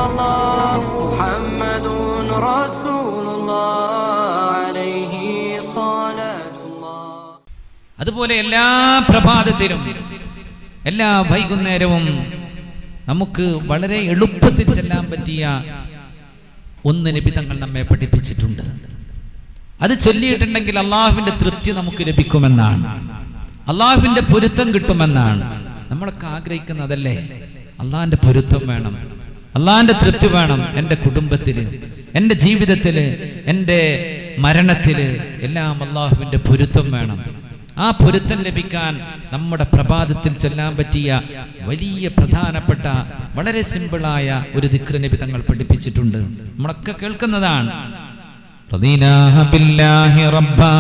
الله محمد رسول الله عليه صلاة الله അതുപോലെ എല്ലാ പ്രഭാതത്തിലും എല്ലാ വൈകുന്നേരവും നമുക്ക് വളരെ എളുപ്പത്തിൽ ചെല്ലാൻ പറ്റിയ ഒന്ന് നിബിതങ്ങൾ നമ്മെ പഠിപ്പിച്ചിട്ടുണ്ട് അത് ചൊല്ലിയിട്ടുണ്ടെങ്കിൽ അള്ളാഹുവിന്റെ തൃപ്തി നമുക്ക് ലഭിക്കുമെന്നാണ് അള്ളാഹുവിന്റെ പൊരുത്തം കിട്ടുമെന്നാണ് നമ്മളൊക്കെ ആഗ്രഹിക്കുന്നതല്ലേ അള്ളാഹിന്റെ പൊരുത്തം വേണം അള്ളാഹിന്റെ തൃപ്തി വേണം എൻ്റെ കുടുംബത്തില് എൻ്റെ ജീവിതത്തില് എൻ്റെ മരണത്തില് എല്ലാം അള്ളാഹുവിന്റെ പൊരുത്തം വേണം ആ പൊരുത്തം ലഭിക്കാൻ നമ്മുടെ പ്രഭാതത്തിൽ ചൊല്ലാൻ പറ്റിയ വലിയ പ്രധാനപ്പെട്ട വളരെ സിമ്പിളായ ഒരു ദിക്ര നബി തങ്ങൾ പഠിപ്പിച്ചിട്ടുണ്ട് നമ്മളൊക്കെ കേൾക്കുന്നതാണ് رضيناها بالله ربا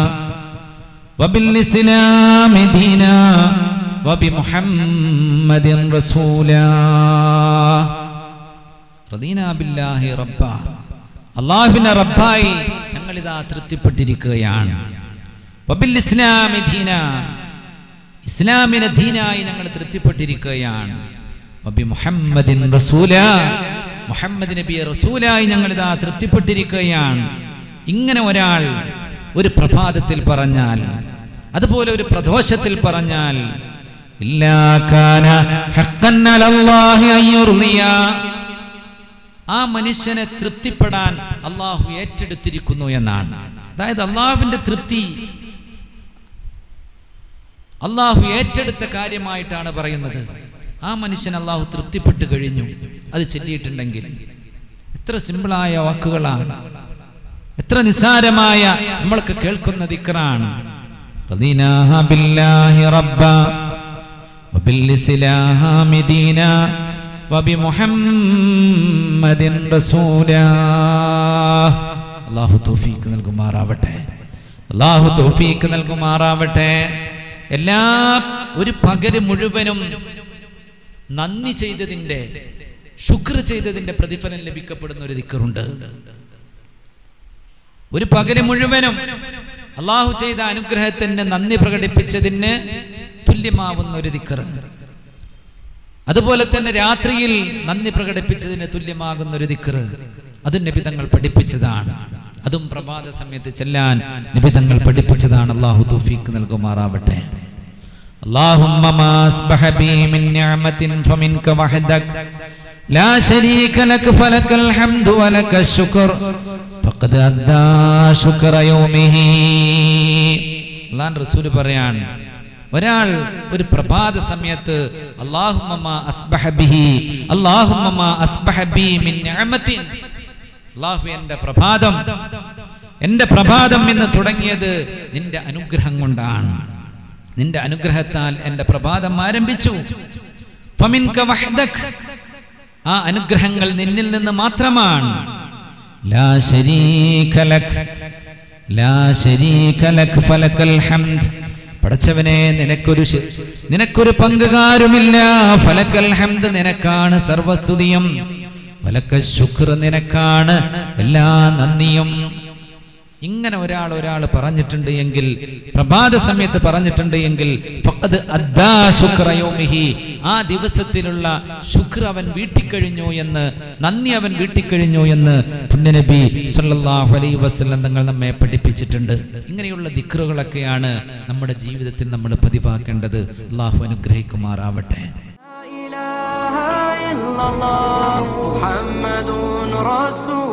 وبالإسلام دينا وبمحمد رسولا رضينا بالله ربا അള്ളാഹുവിനെ റബ്ബായി ഞങ്ങൾ ഇതാ തൃപ്തിപ്പെട്ടിരിക്കുകയാണ് വബിൽ ഇസ്ലാമി ദീന ഇസ്ലാമിനെ ദീനായി ഞങ്ങൾ തൃപ്തിപ്പെട്ടിരിക്കുകയാണ് വബി മുഹമ്മദിൻ റസൂല മുഹമ്മദ് നബിയെ റസൂലായി ഞങ്ങൾ ഇതാ തൃപ്തിപ്പെട്ടിരിക്കുകയാണ് ഇങ്ങനെ ഒരാൾ ഒരു പ്രഭാതത്തിൽ പറഞ്ഞാൽ അതുപോലെ ഒരു പ്രദോഷത്തിൽ പറഞ്ഞാൽ ഇല്ലാ കാന ഹഖ്ഖൻ അലല്ലാഹി അയ്യുർളിയ ആ മനുഷ്യനെ തൃപ്തിപ്പെടാൻ അള്ളാഹു ഏറ്റെടുത്തിരിക്കുന്നു എന്നാണ് അതായത് അള്ളാഹുവിന്റെ തൃപ്തി അള്ളാഹു ഏറ്റെടുത്ത കാര്യമായിട്ടാണ് പറയുന്നത് ആ മനുഷ്യൻ അള്ളാഹു തൃപ്തിപ്പെട്ട് കഴിഞ്ഞു അത് ചൊല്ലിയിട്ടുണ്ടെങ്കിൽ എത്ര സിമ്പിളായ വാക്കുകളാണ് എത്ര നിസാരമായ നമ്മളൊക്കെ കേൾക്കുന്ന ദിക്റാണ് റദീനാഹ ബില്ലാഹി റബ്ബ وبالإسلام دينا وبمحمد رسولا അള്ളാഹു തൗഫീക്ക് നൽകുമാറാവട്ടെ അള്ളാഹു തൗഫീക്ക് നൽകുമാറാവട്ടെ എല്ലാ ഒരു പകല് മുഴുവനും നന്ദി ചെയ്തതിൻ്റെ ശുക്ർ ചെയ്തതിൻ്റെ പ്രതിഫലം ലഭിക്കപ്പെടുന്ന ഒരു ദിക്കറുണ്ട് ഒരു പകല് മുഴുവനും അള്ളാഹു ചെയ്ത അനുഗ്രഹത്തിന് നന്ദി പ്രകടിപ്പിച്ചതിന് തുല്യമാവുന്ന ഒരു ദിക്കറ് അതുപോലെ തന്നെ രാത്രിയിൽ നന്ദി പ്രകടിപ്പിച്ചതിന് തുല്യമാകുന്ന ഒരു ദിക്കറ് അതും നബിതങ്ങൾ പഠിപ്പിച്ചതാണ് അതും പ്രഭാത സമയത്ത് ചെല്ലാൻ നബിതങ്ങൾ പഠിപ്പിച്ചതാണ് അള്ളാഹു തൗഫീക്ക് നൽകുമാറാവട്ടെ اللهم ما أصبح بي من نعمة فمنك وحدك لا شريك لك فلك الحمد ولك الشكر فقد أدى شكر يومه അള്ളാൻ റസൂൽ പറയാണ് ഒരാൾ ഒരു പ്രഭാത സമയത്ത് അല്ലാഹുമ്മ അസ്ബഹ ബിഹി അല്ലാഹുമ്മ അസ്ബഹ ബി മിൻ നിഅമത്തിൻ അല്ലാഹു എൻ്റെ പ്രഭാതം എൻ്റെ പ്രഭാതം ഇന്ന് തുടങ്ങിയത് നിന്റെ അനുഗ്രഹം കൊണ്ടാണ് നിന്റെ അനുഗ്രഹത്താൽ എൻ്റെ പ്രഭാതം ആരംഭിച്ചു ഫമിൻക വഹ്ദക് ആ അനുഗ്രഹങ്ങൾ നിന്നിൽ നിന്ന് മാത്രമാണ് ലാ ശരീക ലക് ലാ ശരീക ലക് ഫലക്കൽ ഹംദ് പടച്ചവനെ നിനക്കൊരു ശ- നിനക്കൊരു പങ്കുകാരുമില്ല ഫലക്കൽ ഹംദ് നിനക്കാണ് സർവസ്തുതിയും ഫലക്ക ശുക്ർ നിനക്കാണ് എല്ലാ നന്ദിയും ഇങ്ങനെ ഒരാൾ ഒരാൾ പറഞ്ഞിട്ടുണ്ട് എങ്കിൽ പ്രഭാത സമയത്ത് പറഞ്ഞിട്ടുണ്ട് എങ്കിൽ ഫഖദ് അദ്ദാ ശുക്ര യൗമിഹി. ആ ദിവസത്തിലുള്ള ശുക്ർ അവൻ വീട്ടിക്കഴിഞ്ഞു എന്ന് നന്ദി അവൻ വീട്ടിക്കഴിഞ്ഞു എന്ന് പുണ്യനബി സല്ലല്ലാഹു അലൈഹി വസല്ലം തങ്ങൾ നമ്മെ പഠിപ്പിച്ചിട്ടുണ്ട് ഇങ്ങനെയുള്ള ദിക്റുകളൊക്കെയാണ് നമ്മുടെ ജീവിതത്തിൽ നമ്മൾ പതിവാക്കേണ്ടത് അള്ളാഹു അനുഗ്രഹിക്കുമാറാവട്ടെ لا إله إلا الله محمد رسول